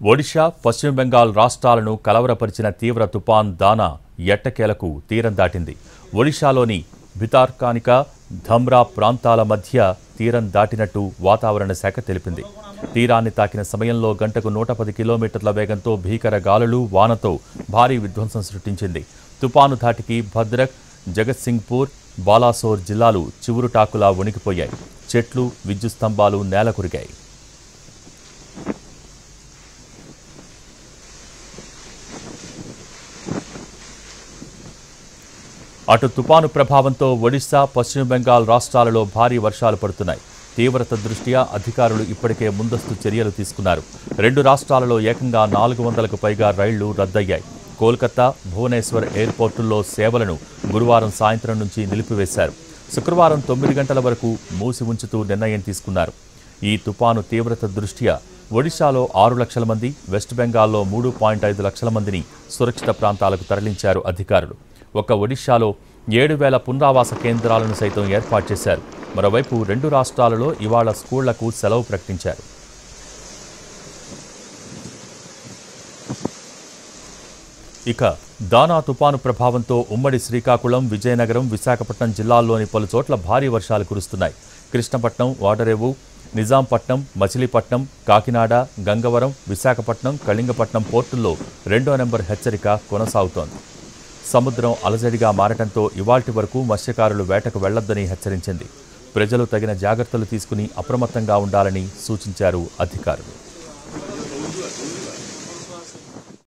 ఒడిషా పశ్చిమ బెంగాల్ రాష్ట్రాలను కలవరపరిచిన తీవ్ర తుపాన్ దానా ఎట్టకేలకు తీరం దాటింది ఒడిషాలోని భితార్కానిక ధమ్రా ప్రాంతాల మధ్య తీరం దాటినట్టు వాతావరణ శాఖ తెలిపింది తీరాన్ని తాకిన సమయంలో గంటకు నూట పది కిలోమీటర్ల వేగంతో భీకర గాలులు వానతో భారీ విధ్వంసం సృష్టించింది తుపాను ధాటికి భద్రక్ జగత్సింగ్పూర్ బాలాసోర్ జిల్లాలు చివురుటాకులా వణికిపోయాయి చెట్లు విద్యుత్ స్తంభాలు నేలకొరిగాయి అటు తుపాను ప్రభావంతో ఒడిశా పశ్చిమ బెంగాల్ రాష్ట్రాలలో భారీ వర్షాలు పడుతున్నాయి తీవ్రత దృష్ట్యా అధికారులు ఇప్పటికే ముందస్తు చర్యలు తీసుకున్నారు రెండు రాష్ట్రాలలో ఏకంగా నాలుగు వందలకు పైగా రైళ్లు రద్దయ్యాయి కోల్కతా భువనేశ్వర్ ఎయిర్పోర్టుల్లో సేవలను గురువారం సాయంత్రం నుంచి నిలిపివేశారు శుక్రవారం తొమ్మిది గంటల వరకు మూసి ఉంచుతూ నిర్ణయం తీసుకున్నారు ఈ తుపాను తీవ్రత దృష్ట్యా ఒడిశాలో ఆరు లక్షల మంది వెస్ట్ బెంగాల్లో మూడు పాయింట్ ఐదు లక్షల మందిని సురక్షిత ప్రాంతాలకు తరలించారు అధికారులు ఒక్క ఒడిశాలో ఏడు వేల పునరావాస కేంద్రాలను సైతం ఏర్పాటు చేశారు మరోవైపు రెండు రాష్ట్రాలలో ఇవాళ స్కూళ్లకు సెలవు ప్రకటించారు ఇక దానా తుపాను ప్రభావంతో ఉమ్మడి శ్రీకాకుళం విజయనగరం విశాఖపట్నం జిల్లాల్లోని పలు చోట్ల భారీ వర్షాలు కురుస్తున్నాయి కృష్ణపట్నం వాడరేవు నిజాంపట్నం మచిలీపట్నం కాకినాడ గంగవరం విశాఖపట్నం కళింగపట్నం పోర్టుల్లో రెండో నెంబర్ హెచ్చరిక కొనసాగుతోంది సముద్రం అలజడిగా మారటంతో ఇవాల్టి వరకు మత్స్యకారులు వేటకు వెళ్లొద్దని హెచ్చరించింది ప్రజలు తగిన జాగ్రత్తలు తీసుకుని అప్రమత్తంగా ఉండాలని సూచించారు అధికారులు